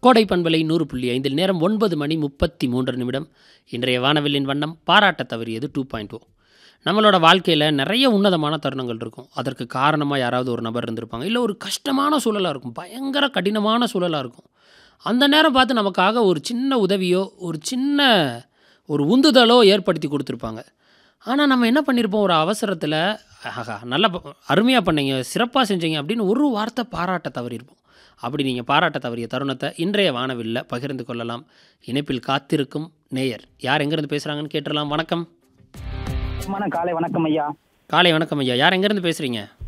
கோடை பண்பலை நூறு புள்ளி ஐந்தில் நேரம் ஒன்பது மணி முப்பத்தி மூன்று நிமிடம் இன்றைய வானவில்லின் வண்ணம் பாராட்ட தவறியது டூ பாயிண்ட் ஓ நம்மளோட வாழ்க்கையில் நிறைய உன்னதமான தருணங்கள் இருக்கும் அதற்கு காரணமாக யாராவது ஒரு நபர் இருந்திருப்பாங்க இல்லை ஒரு கஷ்டமான சூழலாக இருக்கும் பயங்கர கடினமான சூழலாக இருக்கும் அந்த நேரம் பார்த்து நமக்காக ஒரு சின்ன உதவியோ ஒரு சின்ன ஒரு உந்துதலோ ஏற்படுத்தி கொடுத்துருப்பாங்க ஆனால் நம்ம என்ன பண்ணியிருப்போம் ஒரு அவசரத்தில் ஆஹா நல்லா அருமையாக பண்ணீங்க சிறப்பாக செஞ்சீங்க அப்படின்னு ஒரு வார்த்தை பாராட்ட தவறியிருப்போம் அப்படி நீங்கள் பாராட்ட தவறிய தருணத்தை இன்றைய வானவில்ல பகிர்ந்து கொள்ளலாம் இணைப்பில் காத்திருக்கும் நேயர் யார் எங்கேருந்து பேசுகிறாங்கன்னு கேட்டுடலாம் வணக்கம் வணக்கம் காலை வணக்கம் ஐயா காலை வணக்கம் ஐயா யார் எங்கேருந்து பேசுகிறீங்க